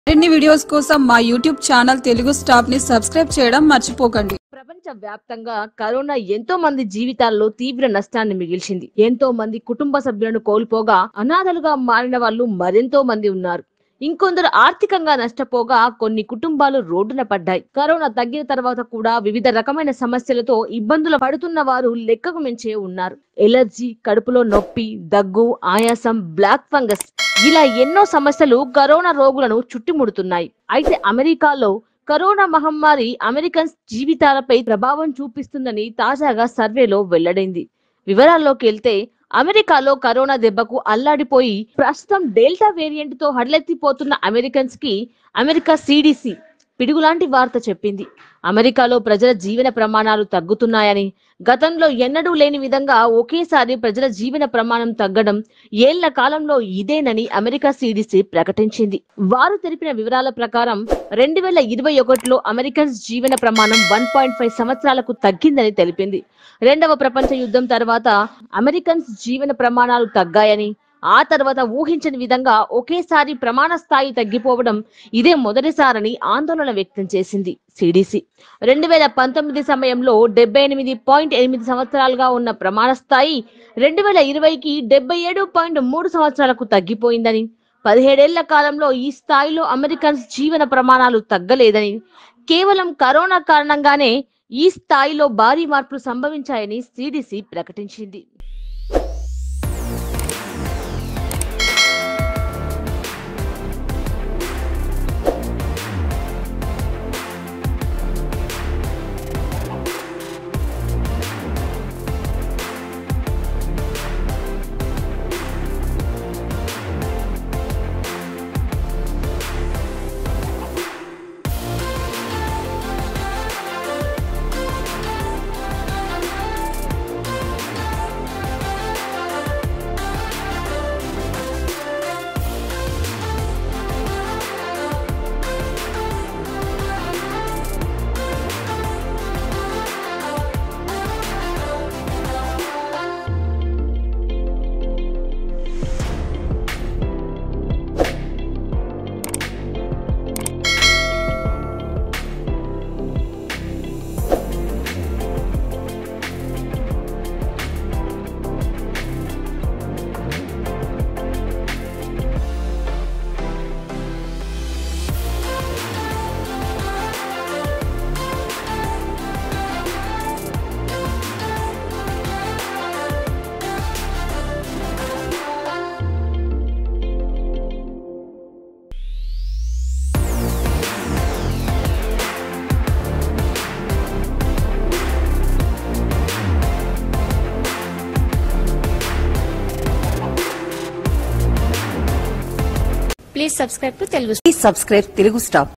మరిన్ని వీడియోస్ కోసం మా యూట్యూబ్ ఛానల్ తెలుగు స్టాప్ ని సబ్స్క్రైబ్ చేయడం మర్చిపోకండి ప్రపంచ వ్యాప్తంగా కరోనా ఎంతో మంది జీవితాల్లో తీవ్ర నష్టాన్ని మిగిల్చింది ఎంతో మంది కుటుంబ సభ్యులను కోల్పోగా అనాథలుగా మారిన వాళ్ళు మరెంతో మంది ఉన్నారు ఇంకొందరు ఆర్థికంగా నష్టపోగా కొన్ని కుటుంబాలు రోడ్డున పడ్డాయి కరోనా తగ్గిన తర్వాత కూడా వివిధ రకమైన సమస్యలతో ఇబ్బందులు పడుతున్న వారు లెక్కకు మించే ఉన్నారు ఎలర్జీ కడుపులో నొప్పి దగ్గు ఆయాసం బ్లాక్ ఫంగస్ ఇలా ఎన్నో సమస్యలు కరోనా రోగులను చుట్టుముడుతున్నాయి అయితే అమెరికాలో కరోనా మహమ్మారి అమెరికన్స్ జీవితాలపై ప్రభావం చూపిస్తుందని తాజాగా సర్వేలో వెల్లడైంది వివరాల్లోకి వెళ్తే అమెరికాలో కరోనా దెబ్బకు అల్లాడిపోయి ప్రస్తుతం డెల్టా వేరియంట్ తో హడలెత్తిపోతున్న అమెరికన్స్ కి అమెరికా సిడిసి పిడుగులాంటి వార్త చెప్పింది అమెరికాలో ప్రజల జీవన ప్రమాణాలు తగ్గుతున్నాయని గతంలో ఎన్నడూ లేని విధంగా ఒకేసారి ప్రజల జీవన ప్రమాణం తగ్గడం ఏళ్ల కాలంలో ఇదేనని అమెరికా సిడిసి ప్రకటించింది వారు తెలిపిన వివరాల ప్రకారం రెండు వేల ఇరవై ఒకటిలో అమెరికన్స్ జీవన ప్రమాణం వన్ పాయింట్ ఫైవ్ సంవత్సరాలకు తగ్గిందని తెలిపింది రెండవ ప్రపంచ యుద్ధం తర్వాత అమెరికన్స్ జీవన ప్రమాణాలు తగ్గాయని ఆ తర్వాత ఊహించని విధంగా ఒకేసారి ప్రమాణ స్థాయి తగ్గిపోవడం ఇదే మొదటిసారని ఆందోళన వ్యక్తం చేసింది సిడిసి రెండు వేల పంతొమ్మిది సమయంలో డెబ్బై ఎనిమిది పాయింట్ ఎనిమిది సంవత్సరాలుగా ఉన్న ప్రమాణ స్థాయి రెండు వేల ఇరవైకి డెబ్బై ఏడు పాయింట్ మూడు సంవత్సరాలకు తగ్గిపోయిందని పదిహేడేళ్ల కాలంలో ఈ స్థాయిలో అమెరికన్స్ జీవన ప్రమాణాలు తగ్గలేదని కేవలం కరోనా కారణంగానే ఈ స్థాయిలో భారీ మార్పులు సంభవించాయని సిడిసి ప్రకటించింది Please subscribe to Telugu Please subscribe Telugu Star.